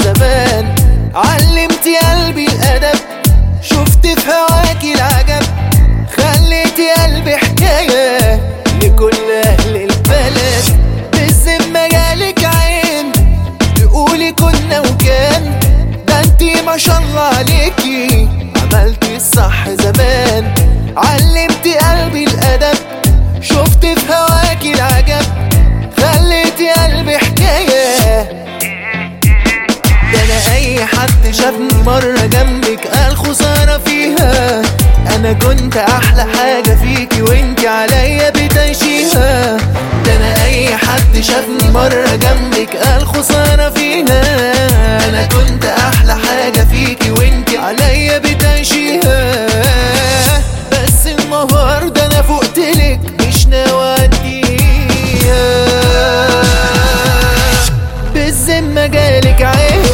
زمان علمتي قلبي الأدب شفت في هواكي العجب خليتي قلبي حكاية لكل أهل البلد بالذمة جالك عين تقولي كنا وكان ده انتي ما شاء الله عليكي عملتي الصح زمان علمتي قلبي الأدب شفت في هواكي العجب خليتي قلبي حكاية ده انا اي حد شافني مرة جنبك قال خسارة فيها انا كنت احلى حاجة فيكي وانتي عليا بتعيشيها ده انا اي حد شافني مرة جنبك قال خسارة فيها انا كنت احلى حاجة فيكي وانتي عليا بتعيشيها بس النهاردة انا فوقتلك مش ناوي اديها بالذمة جالك عين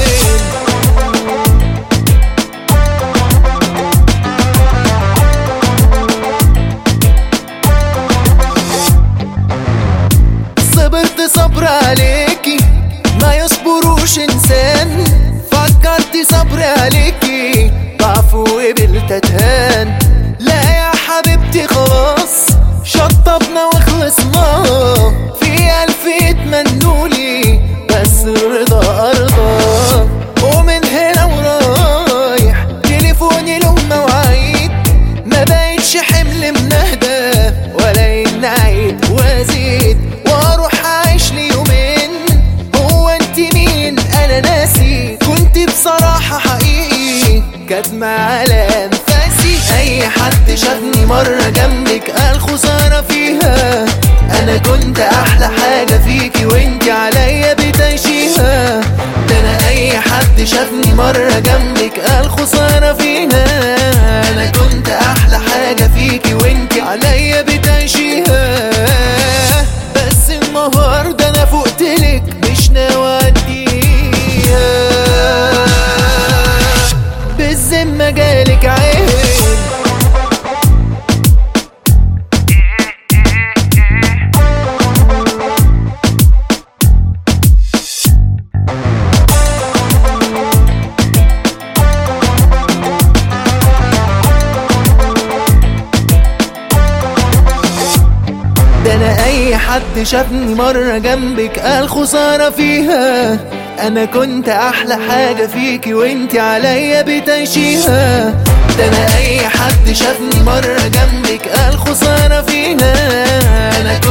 صبرت صبر عليكي ما يصبروش انسان فكرت صبر عليكي ضعف وقبلت اتهان لا يا حبيبتي خلاص شطبنا وخلصنا في الف يتمنولي بس الرضا ارضى ومن هنا ورايح تليفوني له مواعيد ما بقتش حمل منهدى ولا ينعيد وازيد واروح اعيش لي يومين هو انت مين انا ناسي كنت بصراحة حقيقي كاتمة على انفاسي اي حد شافني مرة جنبك قال خسارة فيها انا كنت احلى حاجة فيكي وانتي عليا بتعيشيها ده انا اي حد شافني مرة جنبك قال خسارة فيها انا كنت احلى حاجة فيكي وانتي عليا بتعيشيها بس النهاردة انا فوقتلك مش ناوي اديها بالذمة جالك عين ده انا اي حد شافني مرة جنبك قال خسارة فيها انا كنت احلى حاجة فيكي وانتي عليا بتعيشيها ده انا اي حد شافني مرة جنبك قال خسارة فيها انا كنت